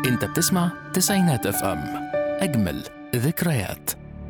انت بتسمع تسعينات اف ام اجمل ذكريات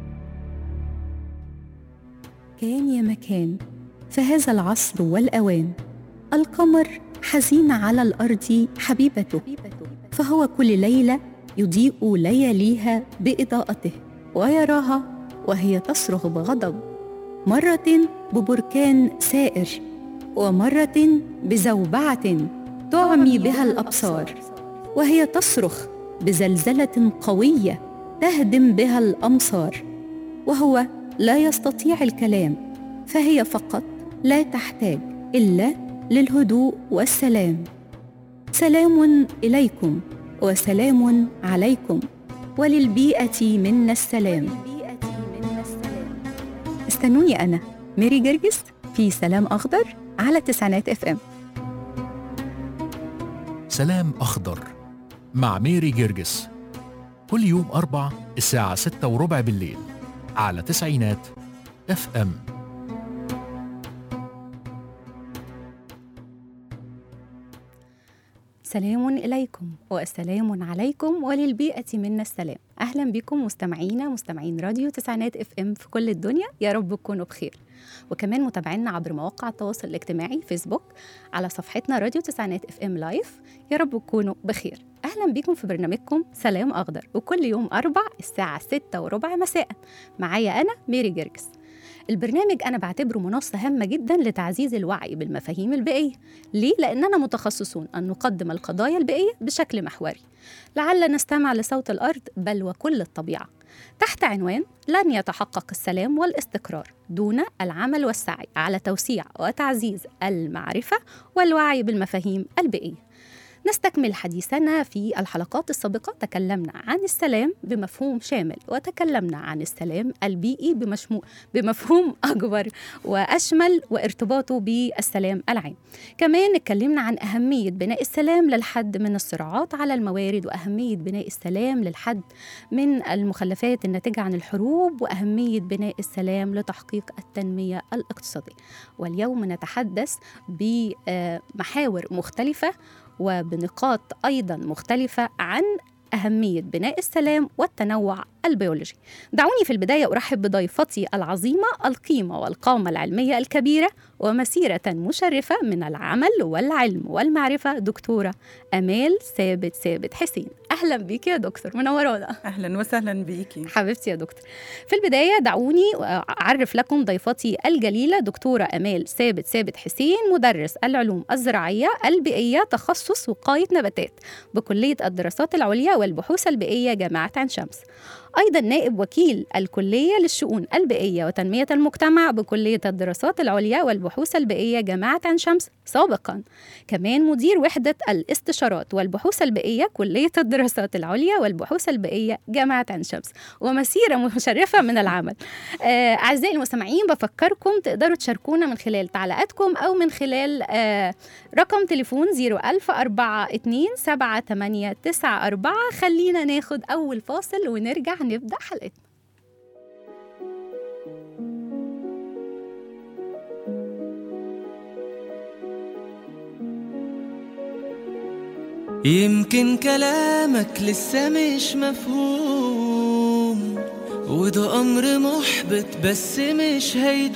كان يا مكان في هذا العصر والأوان القمر حزين على الأرض حبيبته فهو كل ليلة يضيء لياليها بإضاءته ويراها وهي تصرخ بغضب مرة ببركان سائر ومرة بزوبعة تعمي بها الأبصار وهي تصرخ بزلزلة قوية تهدم بها الأمصار وهو لا يستطيع الكلام فهي فقط لا تحتاج الا للهدوء والسلام سلام اليكم وسلام عليكم وللبيئه منا السلام استنوني انا ميري جرجس في سلام اخضر على تسعينات اف ام سلام أخضر مع ميري جرجس كل يوم أربع الساعة ستة وربع بالليل على تسعينات اف ام سلام إليكم والسلام عليكم وللبيئة منا السلام أهلا بكم مستمعينا مستمعين راديو تسعينات اف ام في كل الدنيا يا رب تكونوا بخير وكمان متابعينا عبر مواقع التواصل الاجتماعي فيسبوك على صفحتنا راديو تسعينات اف ام لايف يا رب تكونوا بخير أهلا بكم في برنامجكم سلام أخضر وكل يوم أربع الساعة ستة وربع مساء معايا أنا ميري جرجس البرنامج أنا بعتبره منصة هامة جدا لتعزيز الوعي بالمفاهيم البيئية ليه؟ لأننا متخصصون أن نقدم القضايا البيئية بشكل محوري لعل نستمع لصوت الأرض بل وكل الطبيعة تحت عنوان لن يتحقق السلام والاستقرار دون العمل والسعي على توسيع وتعزيز المعرفة والوعي بالمفاهيم البيئية نستكمل حديثنا في الحلقات السابقة تكلمنا عن السلام بمفهوم شامل وتكلمنا عن السلام البيئي بمشمول بمفهوم أكبر وأشمل وارتباطه بالسلام العام كمان اتكلمنا عن أهمية بناء السلام للحد من الصراعات على الموارد وأهمية بناء السلام للحد من المخلفات الناتجة عن الحروب وأهمية بناء السلام لتحقيق التنمية الاقتصادية واليوم نتحدث بمحاور مختلفة وبنقاط ايضا مختلفه عن أهمية بناء السلام والتنوع البيولوجي. دعوني في البداية أرحب بضيفتي العظيمة القيمة والقامة العلمية الكبيرة ومسيرة مشرفة من العمل والعلم والمعرفة دكتورة أمال ثابت ثابت حسين. أهلا بيك يا دكتور منورانا. اهلا وسهلا بيكي حبيبتي يا دكتور في البداية دعوني أعرف لكم ضيفتي الجليلة دكتورة أمال ثابت ثابت حسين مدرس العلوم الزراعية البيئية تخصص وقاية نباتات بكلية الدراسات العليا والبحوث البيئية جامعة عين شمس أيضا نائب وكيل الكلية للشؤون البيئية وتنمية المجتمع بكلية الدراسات العليا والبحوث البيئية جامعة عين شمس سابقا كمان مدير وحدة الاستشارات والبحوث البيئية كلية الدراسات العليا والبحوث البيئية جامعة عين شمس ومسيرة مشرفة من العمل آه، أعزائي المستمعين بفكركم تقدروا تشاركونا من خلال تعليقاتكم أو من خلال آه، رقم تليفون 01042 خلينا ناخد أول فاصل ونرجع نبدأ حلقتنا يمكن كلامك لسه مش مفهوم وده أمر محبط بس مش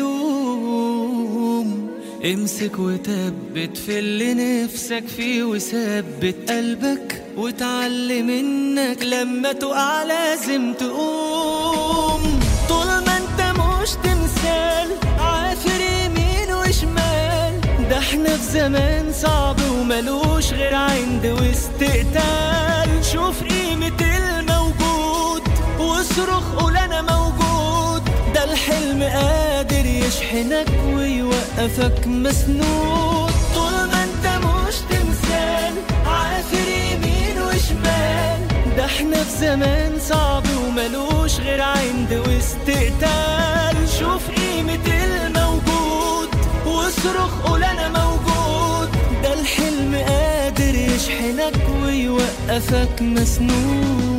هيدوم امسك وثبت في اللي نفسك فيه وثبت قلبك وتعلم انك لما تقع لازم تقوم طول ما انت مش تمثال عافر يمين وشمال ده احنا في زمان صعب وملوش غير عند واستقتال شوف قيمة الموجود واصرخ قول انا موجود ده الحلم قادر يشحنك ويوقفك مسنود طول ما انت مش تمثال عافر يمين وشمال ده احنا في زمان صعب وملوش غير عند واستقتال شوف قيمة الموجود واصرخ قول انا موجود ده الحلم قادر يشحنك ويوقفك مسنود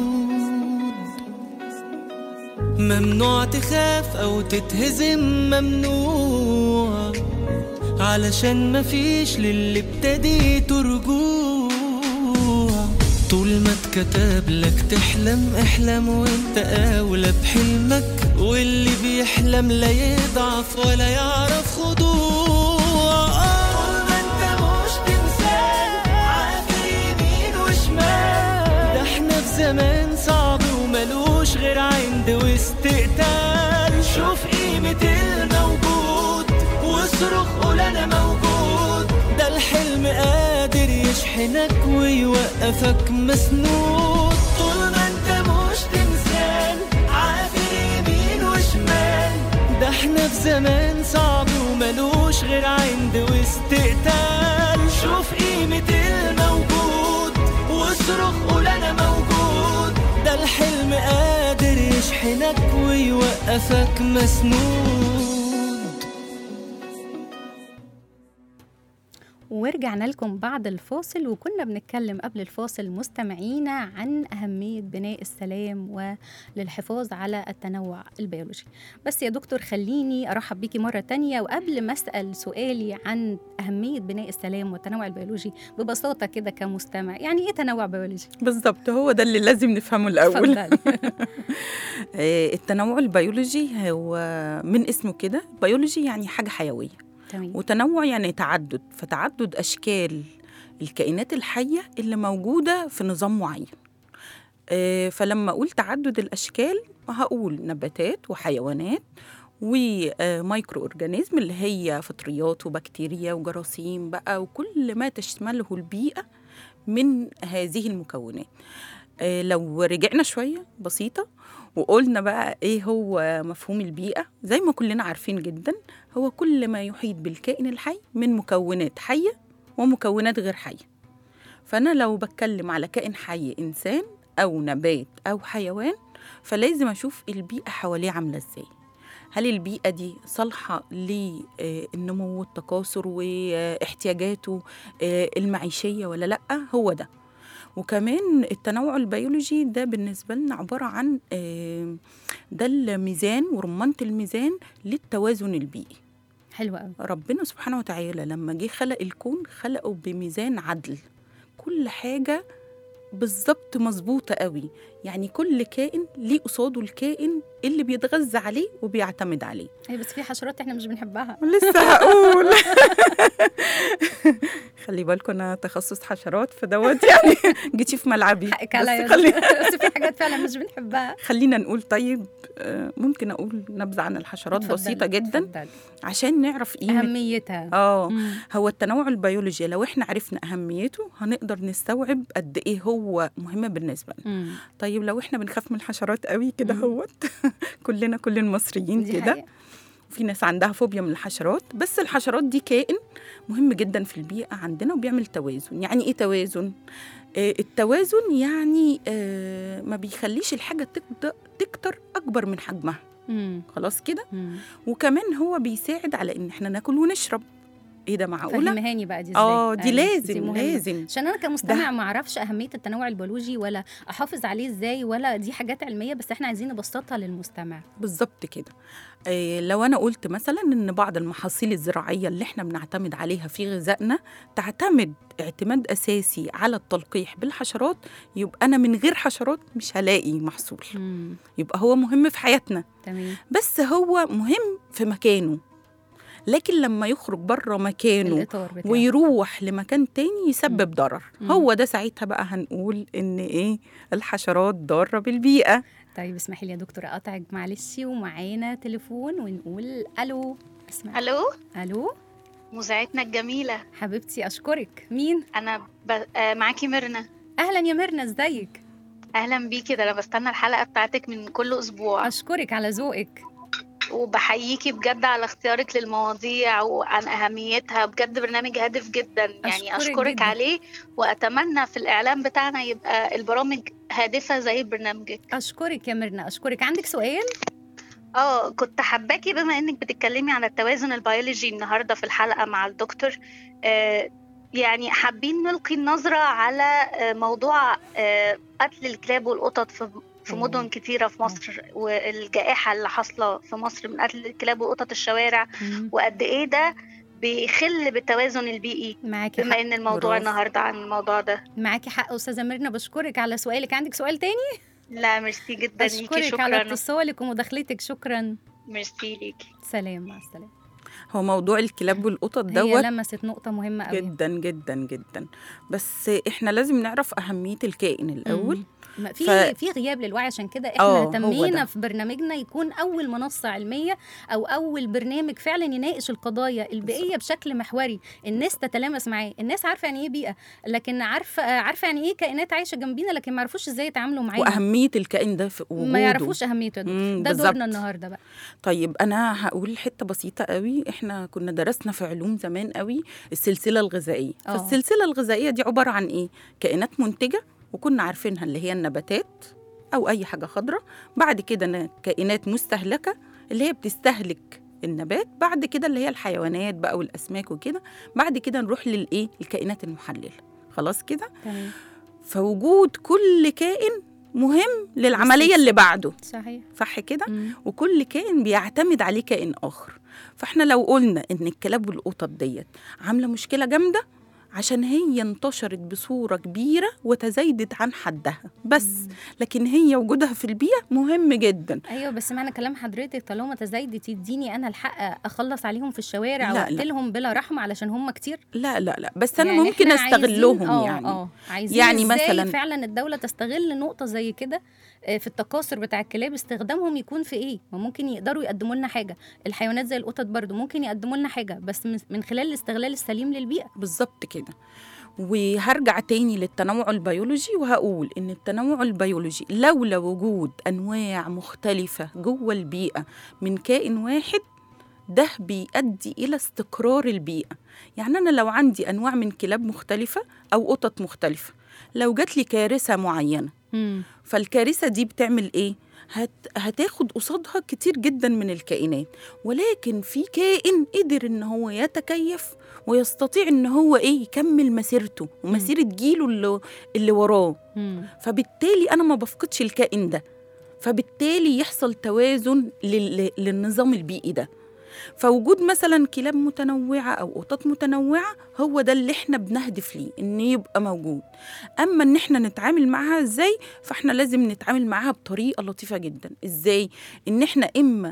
ممنوع تخاف او تتهزم ممنوع علشان مفيش للي ابتديته رجوع طول ما اتكتب لك تحلم احلم وانت اولى بحلمك واللي بيحلم لا يضعف ولا يعرف خضوع طول ما انت مش تمثال عافر يمين وشمال ده احنا في زمان صعب وملوش غير عند واستقتال شوف قيمة الموجود واصرخ قول انا موجود ده الحلم قادر يشحنك ويوقفك مسنود طول ما انت مش تمثال عافر يمين وشمال ده احنا في زمان صعب وملوش غير عند واستقتال شوف قيمة الموجود واصرخ قول انا موجود ده الحلم قادر يشحنك ويوقفك مسنود ورجعنا لكم بعد الفاصل وكنا بنتكلم قبل الفاصل مستمعينا عن أهمية بناء السلام وللحفاظ على التنوع البيولوجي بس يا دكتور خليني أرحب بيكي مرة تانية وقبل ما أسأل سؤالي عن أهمية بناء السلام والتنوع البيولوجي ببساطة كده كمستمع يعني إيه تنوع بيولوجي؟ بالظبط هو ده اللي لازم نفهمه الأول اتفضلي. آه، التنوع البيولوجي هو من اسمه كده بيولوجي يعني حاجة حيوية تمام وتنوع يعني تعدد فتعدد أشكال الكائنات الحية اللي موجودة في نظام معين آه، فلما أقول تعدد الأشكال هقول نباتات وحيوانات ومايكرو أورجانيزم اللي هي فطريات وبكتيريا وجراثيم بقى وكل ما تشمله البيئة من هذه المكونات آه، لو رجعنا شوية بسيطة وقلنا بقى ايه هو مفهوم البيئة زي ما كلنا عارفين جدا هو كل ما يحيط بالكائن الحي من مكونات حية ومكونات غير حية فأنا لو بتكلم على كائن حي إنسان أو نبات أو حيوان فلازم أشوف البيئة حواليه عاملة إزاي هل البيئة دي صالحة للنمو والتكاثر واحتياجاته آه، المعيشية ولا لأ هو ده وكمان التنوع البيولوجي ده بالنسبة لنا عبارة عن آه، ده الميزان ورمانة الميزان للتوازن البيئي حلوة قوي ربنا سبحانه وتعالى لما جه خلق الكون خلقه بميزان عدل كل حاجة بالظبط مظبوطة قوي يعني كل كائن ليه قصاده الكائن اللي بيتغذى عليه وبيعتمد عليه هي بس في حشرات احنا مش بنحبها لسه هقول خلي بالكم انا تخصص حشرات فدوت يعني جيتي في ملعبي حقك عليا بس خلي بس في حاجات فعلا مش بنحبها خلينا نقول طيب آه، ممكن اقول نبذه عن الحشرات اتفضلي، بسيطه جدا اتفضلي. عشان نعرف قيمه أهميتها اه مم. هو التنوع البيولوجي لو احنا عرفنا اهميته هنقدر نستوعب قد ايه هو مهم بالنسبه لنا مم. طيب لو احنا بنخاف من الحشرات قوي كده مم. هوت كلنا كل المصريين دي كده حقيقة. في ناس عندها فوبيا من الحشرات بس الحشرات دي كائن مهم جدا في البيئة عندنا وبيعمل توازن يعني ايه توازن؟ آه التوازن يعني آه ما بيخليش الحاجة تكد- تكتر أكبر من حجمها مم. خلاص كده مم. وكمان هو بيساعد على إن احنا ناكل ونشرب ايه ده معقولة؟ فهمهاني بقى دي ازاي اه دي أيوة، لازم مهمة. لازم عشان انا كمستمع ما اعرفش اهميه التنوع البيولوجي ولا احافظ عليه ازاي ولا دي حاجات علميه بس احنا عايزين نبسطها للمستمع بالظبط كده إيه لو انا قلت مثلا ان بعض المحاصيل الزراعيه اللي احنا بنعتمد عليها في غذائنا تعتمد اعتماد اساسي على التلقيح بالحشرات يبقى انا من غير حشرات مش هلاقي محصول مم. يبقى هو مهم في حياتنا تمام بس هو مهم في مكانه لكن لما يخرج بره مكانه الاطار بتاعه ويروح لمكان تاني يسبب ضرر مم. هو ده ساعتها بقى هنقول ان ايه الحشرات ضاره بالبيئه طيب اسمحي لي يا دكتور اقطعك معلش ومعانا تليفون ونقول الو اسمع الو الو مذيعتنا الجميله حبيبتي اشكرك مين انا ب... آه، معاكي ميرنا اهلا يا ميرنا ازيك اهلا بيكي ده انا بستنى الحلقه بتاعتك من كل اسبوع اشكرك على ذوقك وبحييكي بجد على اختيارك للمواضيع وعن اهميتها بجد برنامج هادف جدا يعني أشكرك اشكرك جداً. عليه واتمنى في الاعلام بتاعنا يبقى البرامج هادفه زي برنامجك اشكرك يا ميرنا اشكرك عندك سؤال اه كنت حباكي بما انك بتتكلمي عن التوازن البيولوجي النهارده في الحلقه مع الدكتور آه يعني حابين نلقي النظره على آه موضوع آه قتل الكلاب والقطط في في أوه. مدن كتيرة في مصر والجائحة اللي حاصلة في مصر من قتل الكلاب وقطط الشوارع مم. وقد إيه ده بيخل بالتوازن البيئي معاكي بما حق ان الموضوع برافو. النهارده عن الموضوع ده معاكي حق استاذه ميرنا بشكرك على سؤالك عندك سؤال تاني لا ميرسي جدا ليكي اشكرك على شكرا اتصالك ومداخلتك شكرا ميرسي ليكي سلام مع السلامه هو موضوع الكلاب والقطط هي دوت لمست نقطه مهمه قوي جدا جدا جدا بس احنا لازم نعرف اهميه الكائن الاول ما في ف- في غياب للوعي عشان كده احنا آه، هو اهتمينا ده. في برنامجنا يكون اول منصه علميه او اول برنامج فعلا يناقش القضايا البيئيه بشكل محوري الناس تتلامس معاه الناس عارفه يعني ايه بيئه لكن عارفه عارفه يعني ايه كائنات عايشه جنبينا لكن ما يعرفوش ازاي يتعاملوا معاها واهميه الكائن ده في وجوده ما يعرفوش اهميته ده, مم، ده بالظبط. دورنا النهارده بقى طيب انا هقول حته بسيطه قوي احنا كنا درسنا في علوم زمان قوي السلسله الغذائيه آه. فالسلسله الغذائيه دي عباره عن ايه كائنات منتجه وكنا عارفينها اللي هي النباتات او اي حاجه خضراء بعد كده ن- كائنات مستهلكه اللي هي بتستهلك النبات بعد كده اللي هي الحيوانات بقى والاسماك وكده بعد كده نروح للايه الكائنات المحلله خلاص كده تمام فوجود كل كائن مهم للعمليه اللي بعده صحيح صح كده مم. وكل كائن بيعتمد عليه كائن اخر فاحنا لو قلنا ان الكلاب والقطط ديت عامله مشكله جامده عشان هي انتشرت بصوره كبيره وتزايدت عن حدها بس لكن هي وجودها في البيئه مهم جدا ايوه بس معنى كلام حضرتك طالما تزايدت يديني انا الحق اخلص عليهم في الشوارع لا، لا. واقتلهم بلا رحمه علشان هم كتير لا لا لا بس انا يعني ممكن إحنا استغلهم عايزين- آه، يعني اه عايزين يعني يعني مثلاً- مثلا فعلا الدوله تستغل نقطه زي كده آه، في التكاثر بتاع الكلاب استخدامهم يكون في ايه ما ممكن يقدروا يقدموا لنا حاجه الحيوانات زي القطط برضو ممكن يقدموا لنا حاجه بس من- من خلال الاستغلال السليم للبيئه بالظبط كده وهرجع تاني للتنوع البيولوجي وهقول ان التنوع البيولوجي لولا وجود انواع مختلفه جوه البيئه من كائن واحد ده بيؤدي الى استقرار البيئه يعني انا لو عندي انواع من كلاب مختلفه او قطط مختلفه لو جات لي كارثه معينه فالكارثه دي بتعمل ايه هت... هتاخد قصادها كتير جدا من الكائنات ولكن في كائن قدر ان هو يتكيف ويستطيع ان هو ايه يكمل مسيرته ومسيره جيله اللي, اللي وراه مم. فبالتالي انا ما بفقدش الكائن ده فبالتالي يحصل توازن لل... للنظام البيئي ده فوجود مثلا كلاب متنوعة أو قطط متنوعة هو ده اللي احنا بنهدف ليه إن يبقى موجود أما إن احنا نتعامل معاها إزاي فاحنا لازم نتعامل معاها بطريقة لطيفة جدا إزاي إن احنا إما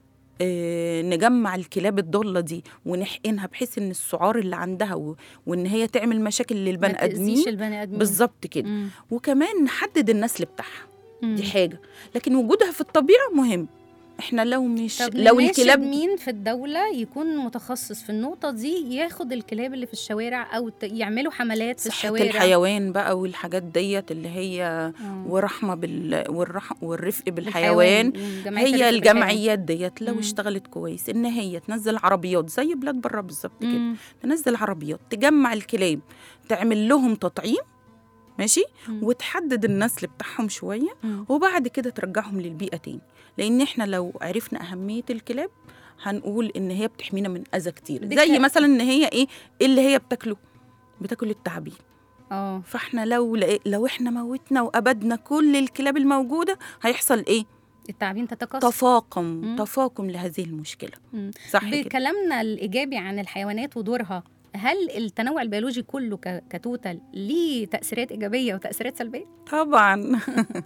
آه، نجمع الكلاب الضالة دي ونحقنها بحيث إن السعار اللي عندها و... وإن هي تعمل مشاكل ما للبني تأذيش آدمين البني ادمين بالظبط كده مم. وكمان نحدد النسل بتاعها مم. دي حاجة لكن وجودها في الطبيعة مهم احنا لو مش طب لو نناشد الكلاب مين في الدولة يكون متخصص في النقطة دي ياخد الكلاب اللي في الشوارع أو ت- يعملوا حملات في صحة الشوارع الحيوان بقى والحاجات ديت اللي هي آه. ورحمة بال والرح... والرفق بالحيوان وجمعية هي الرفق الجمعيات ديت لو مم. اشتغلت كويس ان هي تنزل عربيات زي بلاد بره بالظبط بالحيوان. كده مم. تنزل عربيات تجمع الكلاب تعمل لهم تطعيم ماشي مم. وتحدد النسل بتاعهم شويه مم. وبعد كده ترجعهم للبيئه تاني لان احنا لو عرفنا اهميه الكلاب هنقول ان هي بتحمينا من اذى كتير دي زي ك- مثلا ان هي ايه اللي هي بتاكله بتاكل التعابين اه فاحنا لو لقي- لو احنا موتنا وابدنا كل الكلاب الموجوده هيحصل ايه التعابين تتكاثر تفاقم مم. تفاقم لهذه المشكله مم. صح كده بكلامنا الإيجابي عن الحيوانات ودورها هل التنوع البيولوجي كله ك- كتوتال ليه تأثيرات إيجابية وتأثيرات سلبية؟ طبعا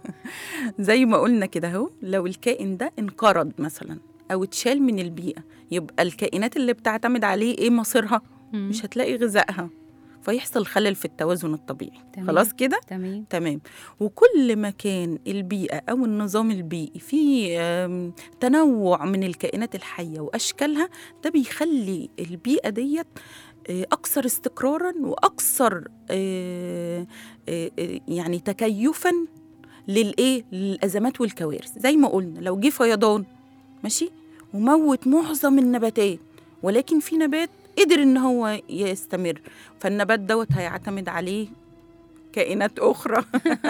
زي ما قلنا كده اهو لو الكائن ده انقرض مثلا او اتشال من البيئه يبقى الكائنات اللي بتعتمد عليه ايه مصيرها مم. مش هتلاقي غذائها فيحصل خلل في التوازن الطبيعي تمام. خلاص كده تمام تمام وكل ما كان البيئة أو النظام البيئي فيه آم، تنوع من الكائنات الحية وأشكالها ده بيخلي البيئة ديت آه، أكثر استقرارا وأكثر آه، آه، آه، يعني تكيفا للإيه للأزمات والكوارث زي ما قلنا لو جه فيضان ماشي وموت معظم النباتات ولكن في نبات قدر ان هو يستمر فالنبات دوت هيعتمد عليه كائنات اخرى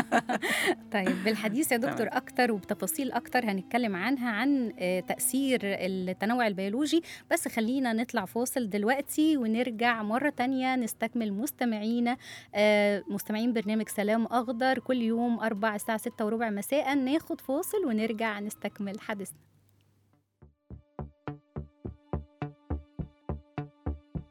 طيب بالحديث يا دكتور أكتر وبتفاصيل أكتر هنتكلم عنها عن آه، تأثير التنوع البيولوجي بس خلينا نطلع فاصل دلوقتي ونرجع مرة تانية نستكمل مستمعينا آه، مستمعين برنامج سلام أخضر كل يوم أربع الساعة ستة وربع مساء ناخد فاصل ونرجع نستكمل حديثنا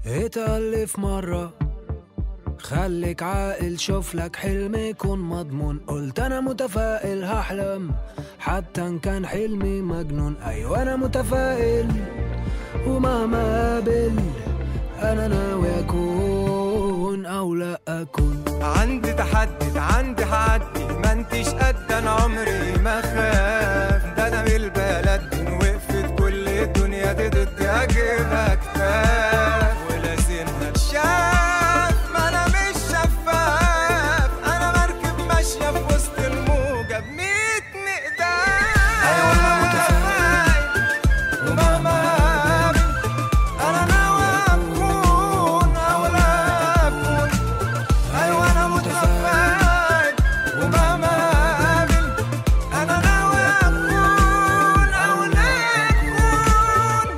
اتألف مرة خليك عاقل شوف لك حلم يكون مضمون قلت انا متفائل هحلم حتى ان كان حلمي مجنون ايوه انا متفائل ومهما قابل انا ناوي اكون او لا اكون عندي تحدي عندي حدي ما انتش قد انا عمري ما خاف ده انا من البلد دي وقفت كل الدنيا دي ضدي اجيبها كتاف ولازمها اتشاف ما انا مش شفاف انا مركب ماشيه في وسط الموجه بميت مقدار أيوة أنا متفائل. ومهما قابل انا ناوي اكون او لا اكون ايوه انا متفائل ومهما قابل انا ناوي اكون او لا اكون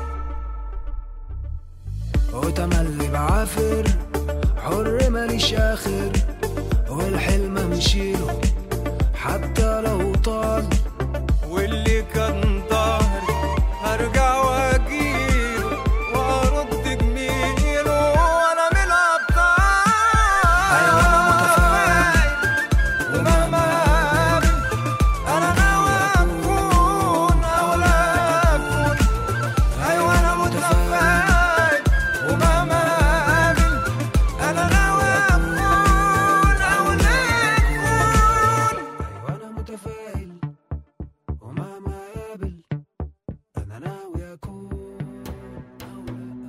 وتملي بعافر حر ماليش اخر والحلم امشيله حتى لو طال واللي كان ظهري هرجع واجيله وارد جميله وانا من الابطال أيوة أنا متفائل. ومهما قابل انا ناوي اكون او لا اكون ايوه انا متفائل ومهما قابل انا ناوي اكون او لا اكون ايوه انا متفائل ومهما قابل انا ناوي اكون أو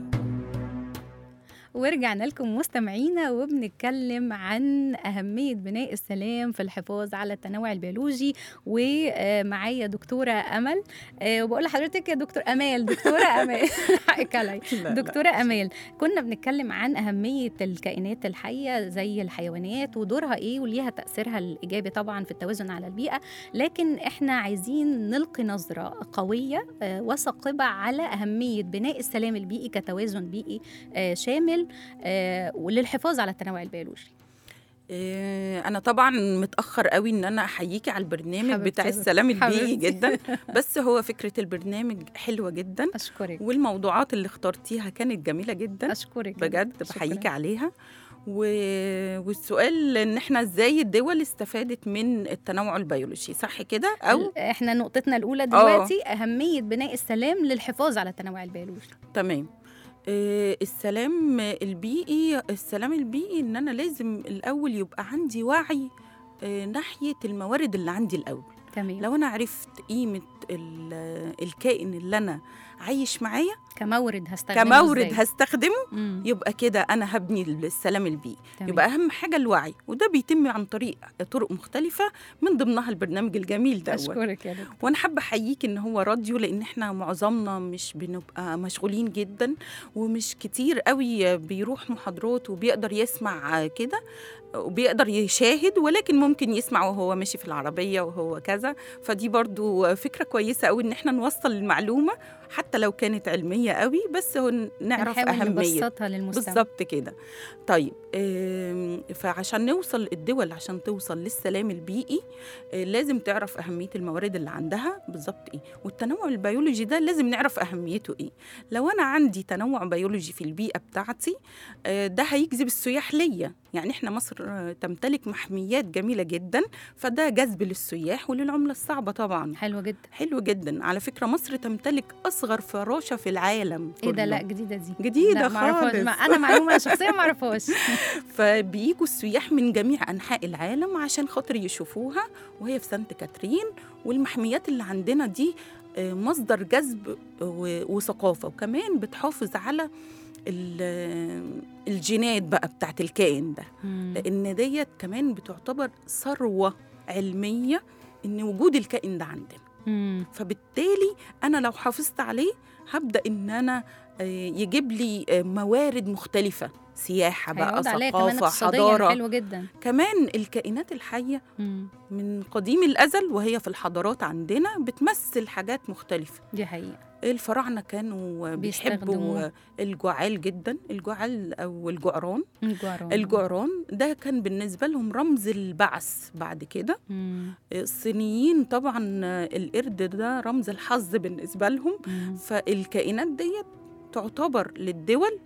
لا ورجعنا لكم مستمعينا وبنتكلم عن أهمية بناء السلام في الحفاظ على التنوع البيولوجي ومعايا دكتورة أمل آه، وبقول لحضرتك يا دكتور أمال دكتورة أمال حقك عليا دكتورة أمال كنا بنتكلم عن أهمية الكائنات الحية زي الحيوانات ودورها إيه وليها تأثيرها الإيجابي طبعا في التوازن على البيئة لكن إحنا عايزين نلقي نظرة قوية آه، وثاقبة على أهمية بناء السلام البيئي كتوازن بيئي آه، شامل آه، وللحفاظ على التنوع البيولوجي إيه، انا طبعا متاخر قوي ان انا احييكي على البرنامج حبيبتي بتاع يا السلام دكتور. البيئي حبيبتي. جدا بس هو فكره البرنامج حلوه جدا أشكرك والموضوعات اللي اخترتيها كانت جميله جدا أشكرك بجد شكراً. بحييكي عليها و... والسؤال ان احنا ازاي الدول استفادت من التنوع البيولوجي صح كده او احنا نقطتنا الأولى دلوقتي أهمية بناء السلام للحفاظ على التنوع البيولوجي تمام آه، السلام البيئي السلام البيئي ان انا لازم الاول يبقى عندي وعي آه، ناحيه الموارد اللي عندي الاول تمام لو انا عرفت قيمه ال- الكائن اللي انا عايش معايا كمورد هستخدمه كمورد إزاي؟ هستخدمه مم. يبقى كده انا هبني السلام البيئي تمام. يبقى اهم حاجه الوعي وده بيتم عن طريق طرق مختلفه من ضمنها البرنامج الجميل ده أشكرك يا دكتور وانا حابه احييك ان هو راديو لان احنا معظمنا مش بنبقى مشغولين جدا ومش كتير قوي بيروح محاضرات وبيقدر يسمع كده وبيقدر يشاهد ولكن ممكن يسمع وهو ماشي في العربيه وهو كذا فدي برضو فكره كويسه قوي ان احنا نوصل المعلومه حتى لو كانت علميه قوي بس هو نعرف نحاول اهميه نبسطها للمستمع بالظبط كده طيب آم، فعشان نوصل الدول عشان توصل للسلام البيئي آه، لازم تعرف أهمية الموارد اللي عندها بالظبط إيه والتنوع البيولوجي ده لازم نعرف أهميته إيه لو أنا عندي تنوع بيولوجي في البيئة بتاعتي آه، ده هيجذب السياح ليا يعني إحنا مصر آه، تمتلك محميات جميلة جدا فده جذب للسياح وللعملة الصعبة طبعا حلوة جدا حلو جدا على فكرة مصر تمتلك أصغر فراشة في العالم ايه ده كله. لا جديدة دي جديدة لا معرفهاش خالص. ما انا معلومة شخصية ما اعرفهاش فبيجوا السياح من جميع انحاء العالم عشان خاطر يشوفوها وهي في سانت كاترين والمحميات اللي عندنا دي آه، مصدر جذب و- وثقافه وكمان بتحافظ على ال- الجينات بقى بتاعت الكائن ده مم. لان ديت كمان بتعتبر ثروه علميه ان وجود الكائن ده عندنا مم. فبالتالي انا لو حافظت عليه هبدا ان انا آه، يجيب لي آه، موارد مختلفه سياحه بقى هيعود عليا كمان ثقافه اقتصاديا حضاره حلو جدا كمان الكائنات الحية مم. من قديم الأزل وهي في الحضارات عندنا بتمثل حاجات مختلفة دي حقيقة الفراعنة كانوا بيحبوا بيستخدموه. الجعال جدا الجعال أو الجعران الجعران الجعران ده كان بالنسبة لهم رمز البعث بعد كده مم. الصينيين طبعا القرد ده رمز الحظ بالنسبة لهم مم. فالكائنات ديت تعتبر للدول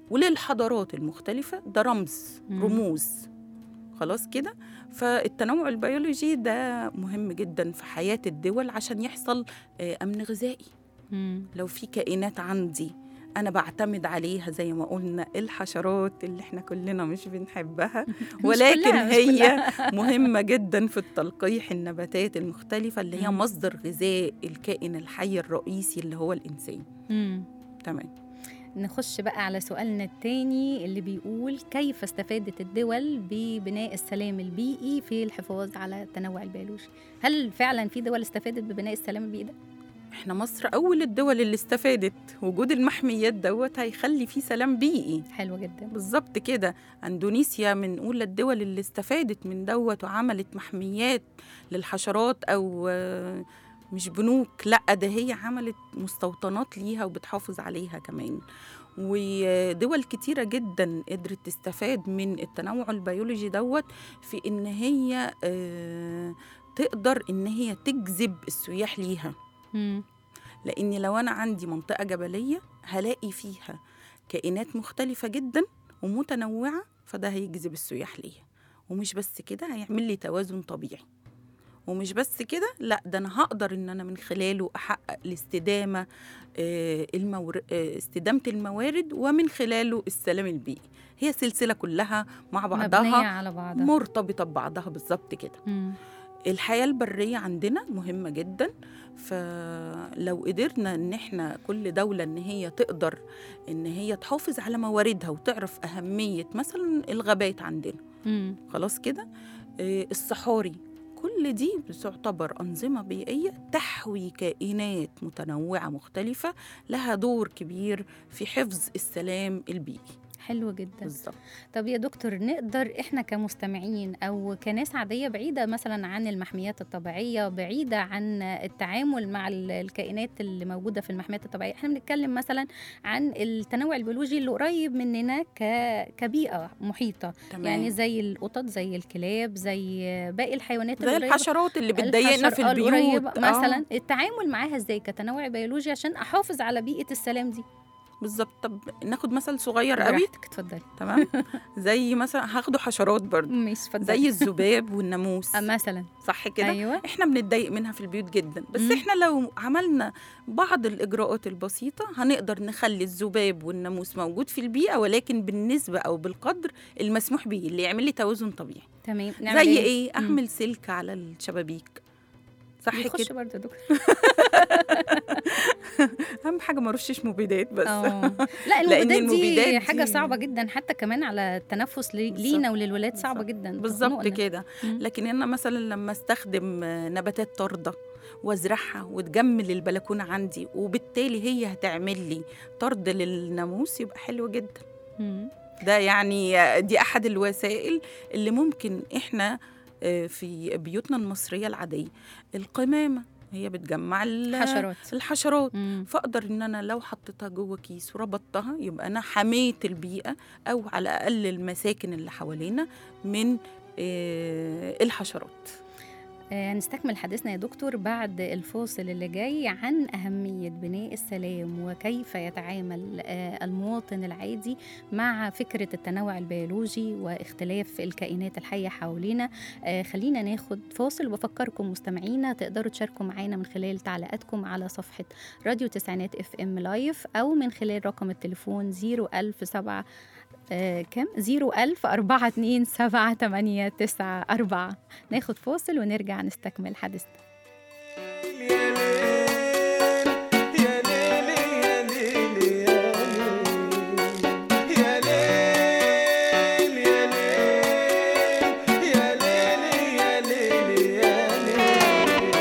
وللحضارات المختلفة ده رمز مم. رموز خلاص كده فالتنوع البيولوجي ده مهم جدا في حياة الدول عشان يحصل آه، أمن غذائي مم. لو في كائنات عندي أنا بعتمد عليها زي ما قلنا الحشرات اللي احنا كلنا مش بنحبها ولكن كلها، مش هي مهمة جدا في التلقيح النباتات المختلفة اللي هي مم. مصدر غذاء الكائن الحي الرئيسي اللي هو الإنسان مم. تمام نخش بقى على سؤالنا التاني اللي بيقول كيف استفادت الدول ببناء السلام البيئي في الحفاظ على التنوع البيولوجي هل فعلا في دول استفادت ببناء السلام البيئي ده احنا مصر أول الدول اللي استفادت وجود المحميات دوت هيخلي فيه سلام بيئي حلو جدا بالظبط كده اندونيسيا من اولى الدول اللي استفادت من دوت وعملت محميات للحشرات او آه، مش بنوك لا ده هي عملت مستوطنات ليها وبتحافظ عليها كمان ودول كتيرة جدا قدرت تستفاد من التنوع البيولوجي دوت في ان هي آه، تقدر ان هي تجذب السياح ليها مم. لاني لو انا عندي منطقه جبليه هلاقي فيها كائنات مختلفه جدا ومتنوعه فده هيجذب السياح ليا ومش بس كده هيعمل لي توازن طبيعي ومش بس كده لا ده انا هقدر ان انا من خلاله احقق الاستدامه آه، المور... آه، استدامه الموارد ومن خلاله السلام البيئي هي سلسله كلها مع مبنية بعضها على بعضها مرتبطه ببعضها بالظبط كده مم. الحياة البرية عندنا مهمة جدا فلو قدرنا ان احنا كل دولة ان هي تقدر ان هي تحافظ على مواردها وتعرف أهمية مثلا الغابات عندنا مم. خلاص كده آه، الصحاري كل دي بتعتبر أنظمة بيئية تحوي كائنات متنوعة مختلفة لها دور كبير في حفظ السلام البيئي حلو جدا بالظبط طب يا دكتور نقدر احنا كمستمعين او كناس عاديه بعيده مثلا عن المحميات الطبيعيه بعيده عن التعامل مع ال- الكائنات اللي موجوده في المحميات الطبيعيه احنا بنتكلم مثلا عن التنوع البيولوجي اللي قريب مننا ك... كبيئه محيطه تمام يعني زي القطط زي الكلاب زي باقي الحيوانات زي القريبة الحشرات اللي بتضايقنا الحشر- في آه، البيوت القريبة آه. مثلا التعامل معاها ازاي كتنوع بيولوجي عشان احافظ على بيئه السلام دي بالظبط طب ناخد مثل صغير قوي براحتك اتفضلي تمام زي مثلا هاخده حشرات برضو ماشي اتفضلي زي الذباب والناموس آه، مثلا صح كده ايوه احنا بنتضايق منها في البيوت جدا بس مم. احنا لو عملنا بعض الاجراءات البسيطه هنقدر نخلي الذباب والناموس موجود في البيئه ولكن بالنسبه او بالقدر المسموح به اللي يعمل لي توازن طبيعي تمام نعمل زي ايه مم. اعمل سلك على الشبابيك صح بيخش كده برضه يا دكتور اهم حاجه ما ارشش مبيدات بس اه لا لأن المبيدات دي المبيدات حاجه دي- صعبه جدا حتى كمان على التنفس لي- بالظبط. لينا وللولاد صعبه بالظبط. جدا بالظبط تخنقنا. كده مم. لكن انا مثلا لما استخدم نباتات طارده وازرعها وتجمل البلكونه عندي وبالتالي هي هتعمل لي طرد للناموس يبقى حلو جدا مم. ده يعني دي احد الوسائل اللي ممكن احنا آه، في بيوتنا المصريه العاديه القمامه هي بتجمع ال- حشرات الحشرات مم. فاقدر ان انا لو حطيتها جوه كيس وربطتها يبقى انا حميت البيئه او على الاقل المساكن اللي حوالينا من آه، الحشرات آه، هنستكمل حديثنا يا دكتور بعد الفاصل اللي جاي عن أهمية بناء السلام وكيف يتعامل آه، المواطن العادي مع فكرة التنوع البيولوجي واختلاف الكائنات الحية حوالينا آه، خلينا ناخد فاصل وبفكركم مستمعينا تقدروا تشاركوا معانا من خلال تعليقاتكم على صفحة راديو تسعينات اف ام لايف أو من خلال رقم التليفون 01007 آه كم؟ 01000 427 7894 ناخد فاصل ونرجع نستكمل حديثنا يا ليل يا ليل يا ليل يا ليل يا ليل يا ليل يا ليل يا ليل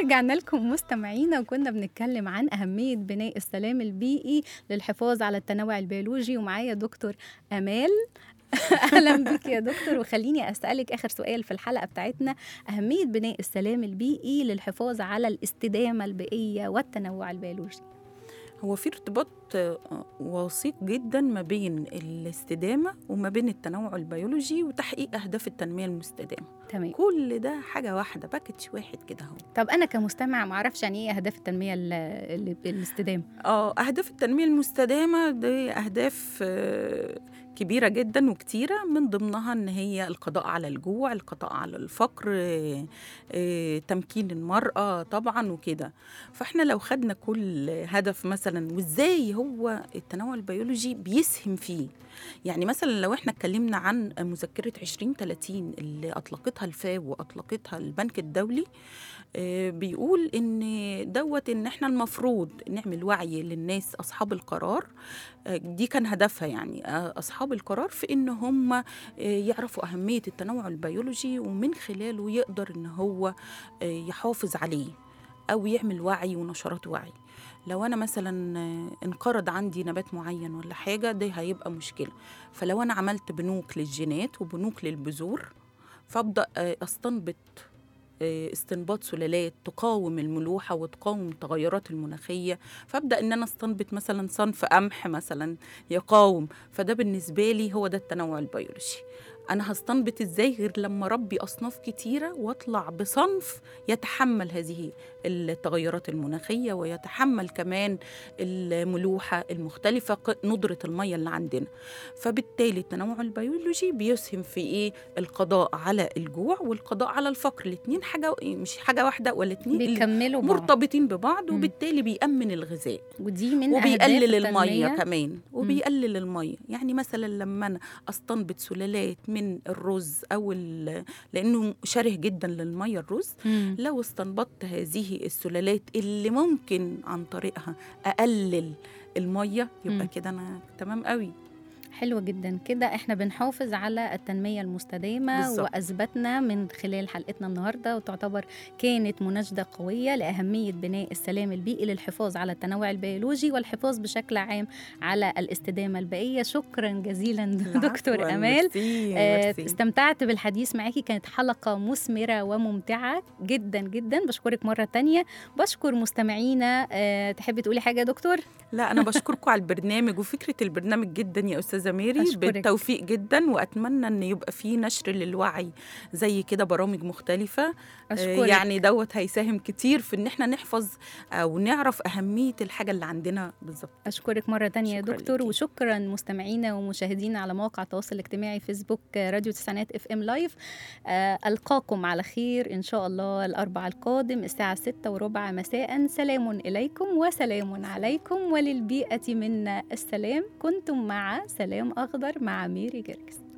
ورجعنا لكم مستمعينا وكنا بنتكلم عن أهمية بناء السلام البيئي للحفاظ على التنوع البيولوجي ومعايا دكتور أمال أهلا بك يا دكتور وخليني أسألك آخر سؤال في الحلقة بتاعتنا أهمية بناء السلام البيئي للحفاظ على الاستدامة البيئية والتنوع البيولوجي هو في ارتباط آه، وثيق جدا ما بين الاستدامة وما بين التنوع البيولوجي وتحقيق أهداف التنمية المستدامة تمام كل ده حاجة واحدة باكج واحد كده اهو طب أنا كمستمع معرفش يعني إيه أهداف التنمية ال- ال- الاستدامة اه أهداف التنمية المستدامة دي أهداف آه، كبيرة جدا وكتيرة من ضمنها إن هي القضاء على الجوع القضاء على الفقر آه، آه، تمكين المرأة طبعا وكده فإحنا لو خدنا كل هدف مثلا وإزاي هو التنوع البيولوجي بيسهم فيه يعني مثلا لو احنا اتكلمنا عن مذكرة 2030 اللي أطلقتها الفاو وأطلقتها البنك الدولي آه، بيقول ان دوت ان احنا المفروض نعمل وعي للناس اصحاب القرار آه، دي كان هدفها يعني آه، اصحاب القرار في ان هم آه، يعرفوا اهميه التنوع البيولوجي ومن خلاله يقدر ان هو آه، يحافظ عليه او يعمل وعي ونشرات وعي لو انا مثلا آه، انقرض عندي نبات معين ولا حاجه ده هيبقى مشكله فلو انا عملت بنوك للجينات وبنوك للبذور فابدا آه، استنبط آه، استنباط سلالات تقاوم الملوحة وتقاوم التغيرات المناخية فأبدأ إن أنا استنبط مثلا صنف قمح مثلا يقاوم فده بالنسبة لي هو ده التنوع البيولوجي أنا هستنبط إزاي غير لما ربي أصناف كتيرة وأطلع بصنف يتحمل هذه التغيرات المناخية ويتحمل كمان الملوحة المختلفة ق- ندرة المية اللي عندنا فبالتالي التنوع البيولوجي بيسهم في إيه القضاء على الجوع والقضاء على الفقر الاتنين حاجة مش حاجة واحدة ولا اتنين بيكملوا بعض مرتبطين ببعض مم. وبالتالي بيأمن الغذاء ودي من وبيقلل أهداف الميه التنمية. كمان وبيقلل الميه يعني مثلا لما انا استنبط سلالات من الرز او ال- لانه شره جدا للميه الرز مم. لو استنبطت هذه السلالات اللي ممكن عن طريقها اقلل الميه مم. يبقى كده انا تمام قوي حلو جدا كده احنا بنحافظ على التنمية المستدامة بالظبط. وأثبتنا من خلال حلقتنا النهاردة وتعتبر كانت مناشدة قوية لأهمية بناء السلام البيئي للحفاظ على التنوع البيولوجي والحفاظ بشكل عام على الاستدامة البيئية شكرا جزيلا دكتور عفواً، أمال ميرسي، آه، ميرسي. استمتعت بالحديث معاكي كانت حلقة مثمرة وممتعة جدا جدا بشكرك مرة تانية بشكر مستمعينا آه، تحبي تقولي حاجة يا دكتور؟ لا انا بشكركم على البرنامج وفكره البرنامج جدا يا استاذه ميري أشكرك. بالتوفيق جدا واتمنى ان يبقى فيه نشر للوعي زي كده برامج مختلفه آه، أشكرك يعني دوت هيساهم كتير في ان احنا نحفظ او نعرف اهميه الحاجه اللي عندنا بالظبط أشكرك مرة تانية يا شكراً دكتور ليكي. وشكرا مستمعينا ومشاهدينا على مواقع التواصل الاجتماعي فيسبوك آه، راديو تسعينات اف ام لايف آه، ألقاكم على خير إن شاء الله الأربعاء القادم الساعة ستة وربع مساء سلام إليكم وسلام عليكم وللبيئة منا السلام كنتم مع سلام أخضر مع ميري جرجس